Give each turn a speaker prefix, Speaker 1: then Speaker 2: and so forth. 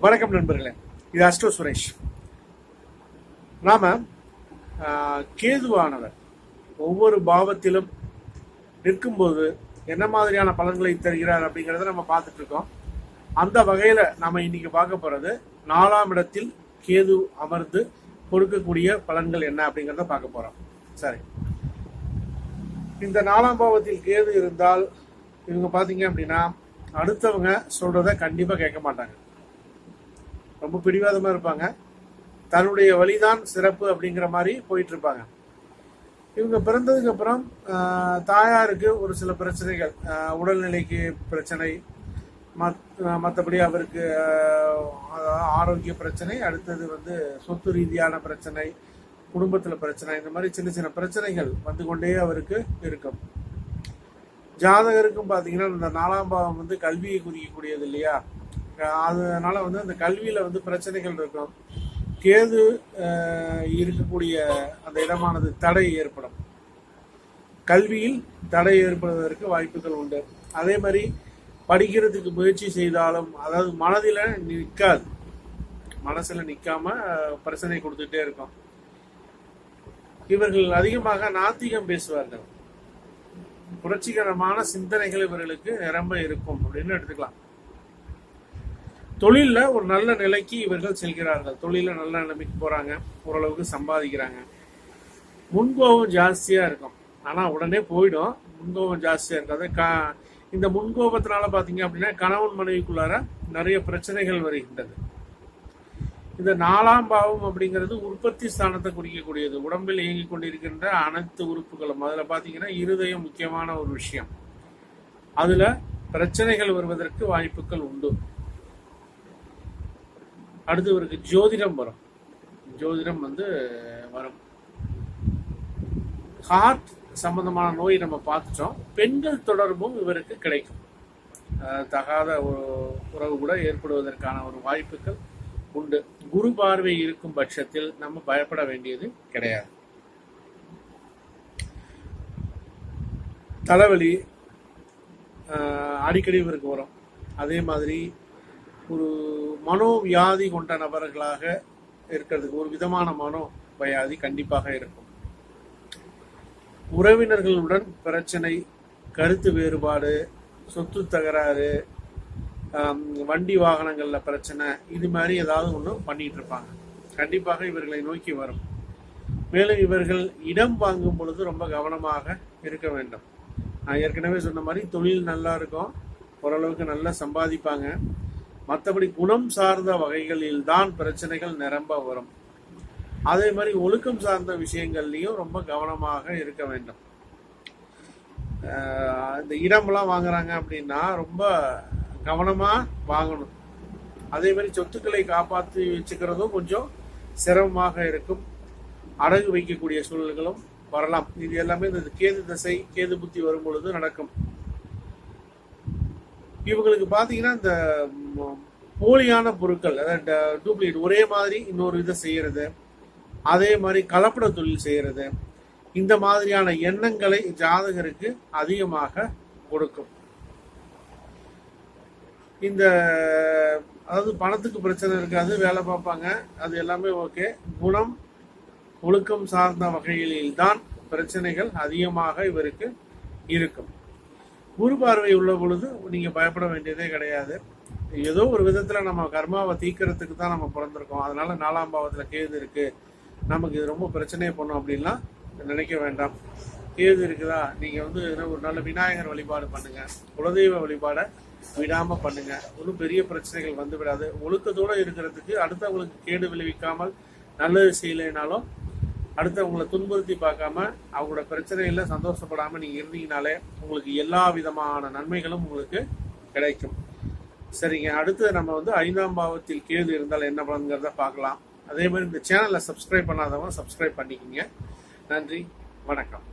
Speaker 1: வணக்கம் நண்பர்களே இது அஸ்டோ சுரேஷ் நாம ஆஹ், கேதுவானவர் ஒவ்வொரு பாவத்திலும் நிற்கும்போது என்ன மாதிரியான பலன்களை தருகிறார் அப்படிங்கறத நம்ம பார்த்துட்டு இருக்கோம் அந்த வகையில நாம இன்னைக்கு பார்க்க போறது நாலாம் இடத்தில் கேது அமர்ந்து கொடுக்கக்கூடிய பலன்கள் என்ன அப்படிங்கறத பார்க்க போறோம் சரி இந்த நாலாம் பாவத்தில் கேது இருந்தால் இவங்க பாத்தீங்க அப்படின்னா அடுத்தவங்க சொல்றத கண்டிப்பா கேட்க மாட்டாங்க ரொம்ப பிடிவாதமா இருப்பாங்க தன்னுடைய வழிதான் சிறப்பு அப்படிங்கிற மாதிரி போயிட்டு இருப்பாங்க இவங்க பிறந்ததுக்கு அப்புறம் ஆஹ், தாயாருக்கு ஒரு சில பிரச்சனைகள் ஆஹ், உடல்நிலைக்கு பிரச்சனை மற்றபடி அவருக்கு ஆஹ், ஆரோக்கிய பிரச்சனை அடுத்தது வந்து சொத்து ரீதியான பிரச்சனை குடும்பத்துல பிரச்சனை இந்த மாதிரி சின்ன சின்ன பிரச்சனைகள் வந்து கொண்டே அவருக்கு இருக்கும் ஜாதகருக்கும் பாத்தீங்கன்னா இந்த நாலாம் பாவம் வந்து கல்வியை குறிக்கக்கூடியது இல்லையா அஹ் அதனால வந்து அந்த கல்வியில வந்து பிரச்சனைகள் இருக்கும் கேது அஹ், இருக்கக்கூடிய அந்த இடமானது தடை ஏற்படும் கல்வியில் தடை ஏற்படுவதற்கு வாய்ப்புகள் உண்டு அதே மாதிரி படிக்கிறதுக்கு முயற்சி செய்தாலும் அதாவது மனதில நிற்காது மனசுல நிக்காம அஹ், பிரச்சனை கொடுத்துட்டே இருக்கும் இவர்கள் அதிகமாக நாத்திகம் பேசுவார்கள் புரட்சிகரமான சிந்தனைகள் இவர்களுக்கு நிரம்ப இருக்கும் அப்படின்னு எடுத்துக்கலாம் தொழில்ல ஒரு நல்ல நிலைக்கு இவர்கள் செல்கிறார்கள் தொழில நல்ல நிலைமைக்கு போறாங்க ஓரளவுக்கு சம்பாதிக்கிறாங்க முன்கோபம் ஜாஸ்தியா இருக்கும் ஆனா உடனே போயிடும் முன்கோபம் ஜாஸ்தியா இருக்காது கா- இந்த முன்கோபத்தினால பாத்தீங்க அப்படின்னா கணவன் மனைவிக்குள்ளார நிறைய பிரச்சனைகள் வருகின்றது இந்த நாலாம் பாவம் அப்படிங்கிறது உற்பத்தி ஸ்தானத்தை குறிக்கக்கூடியது உடம்பில் இயங்கிக் கொண்டிருக்கின்ற அனைத்து உறுப்புகளும் அதுல பாத்தீங்கன்னா இருதயம் முக்கியமான ஒரு விஷயம் அதுல பிரச்சனைகள் வருவதற்கு வாய்ப்புகள் உண்டு அடுத்து இவருக்கு ஜோதிடம் வரும் ஜோதிடம் வந்து வரும் ஹார்ட் சம்பந்தமான நோய் நம்ம பார்த்துட்டோம் பெண்கள் தொடர்பும் இவருக்கு கிடைக்கும் அஹ் தகாத ஒரு- உறவு கூட ஏற்படுவதற்கான ஒரு வாய்ப்புகள் உண்டு குரு பார்வை இருக்கும் பட்சத்தில் நம்ம பயப்பட வேண்டியது கிடையாது தலைவலி அஹ், அடிக்கடி இவருக்கு வரும் அதே மாதிரி ஒரு மனோவியாதி கொண்ட நபர்களாக இருக்கிறதுக்கு ஒரு விதமான மனோ வியாதி கண்டிப்பாக இருக்கும் உறவினர்களுடன் பிரச்சனை கருத்து வேறுபாடு சொத்து தகராறு ஆம், வண்டி வாகனங்கள்ல பிரச்சனை இது மாதிரி ஏதாவது ஒன்று பண்ணிட்டு இருப்பாங்க கண்டிப்பாக இவர்களை நோக்கி வரும் மேலும் இவர்கள் இடம் வாங்கும் பொழுது ரொம்ப கவனமாக இருக்க வேண்டும் நான் ஏற்கனவே சொன்ன மாதிரி தொழில் நல்லா இருக்கும் ஓரளவுக்கு நல்லா சம்பாதிப்பாங்க மற்றபடி குணம் சார்ந்த வகைகளில் தான் பிரச்சனைகள் நிரம்ப வரும் அதே மாதிரி ஒழுக்கம் சார்ந்த விஷயங்கள்லயும் ரொம்ப கவனமாக இருக்க வேண்டும் ஆஹ் இந்த இடம்லாம் வாங்குறாங்க அப்படின்னா ரொம்ப கவனமா வாங்கணும் அதே மாதிரி சொத்துக்களை காப்பாற்றி வச்சுக்கிறதும் கொஞ்சம் சிரமமாக இருக்கும் அடகு வைக்கக்கூடிய சூழல்களும் வரலாம் இது எல்லாமே இந்த கேது தசை கேது புத்தி வரும் பொழுது நடக்கும் இவங்களுக்கு பாத்தீங்கன்னா இந்த ம், போலியான பொருட்கள் அதாவது டூப்ளிகேட் ஒரே மாதிரி இன்னொரு இதை செய்யறது அதே மாதிரி கலப்பட தொழில் செய்யறது இந்த மாதிரியான எண்ணங்களை ஜாதகருக்கு அதிகமாக கொடுக்கும் இந்த அதாவது பணத்துக்கு பிரச்சனை இருக்காது வேலை பார்ப்பாங்க அது எல்லாமே ஓகே குணம் ஒழுக்கம் சார்ந்த வகைகளில் தான் பிரச்சனைகள் அதிகமாக இவருக்கு இருக்கும் குரு பார்வை உள்ள பொழுது நீங்க பயப்பட வேண்டியதே கிடையாது ஏதோ ஒரு விதத்துல நம்ம கர்மாவை தீக்கிறதுக்கு தான் நம்ம பிறந்திருக்கோம் அதனால நாலாம் பாவத்துல கேது இருக்கு நமக்கு இது ரொம்ப பிரச்சனையை பண்ணும் அப்படின்லாம் நினைக்க வேண்டாம் கேது இருக்குதா நீங்க வந்து என்ன ஒரு நல்ல விநாயகர் வழிபாடு பண்ணுங்க குலதெய்வ வழிபாடை விடாம பண்ணுங்க ஒன்றும் பெரிய பிரச்சனைகள் வந்து விடாது ஒழுக்கத்தோட இருக்கிறதுக்கு அடுத்தவங்களுக்கு கேடு விளைவிக்காமல் நல்லது செய்யலைனாலும் அடுத்தவங்களை துன்புறுத்தி பார்க்காம அவங்களோட பிரச்சனையில சந்தோஷப்படாம நீங்க இருந்தீங்கனாலே உங்களுக்கு எல்லா விதமான நன்மைகளும் உங்களுக்கு கிடைக்கும் சரிங்க அடுத்து நம்ம வந்து ஐந்தாம் பாவத்தில் கேது இருந்தால் என்ன பலன்கிறத பார்க்கலாம் அதே மாதிரி இந்த சேனலை சப்ஸ்கிரைப் பண்ணாதவங்க சப்ஸ்கிரைப் பண்ணிக்கிங்க நன்றி வணக்கம்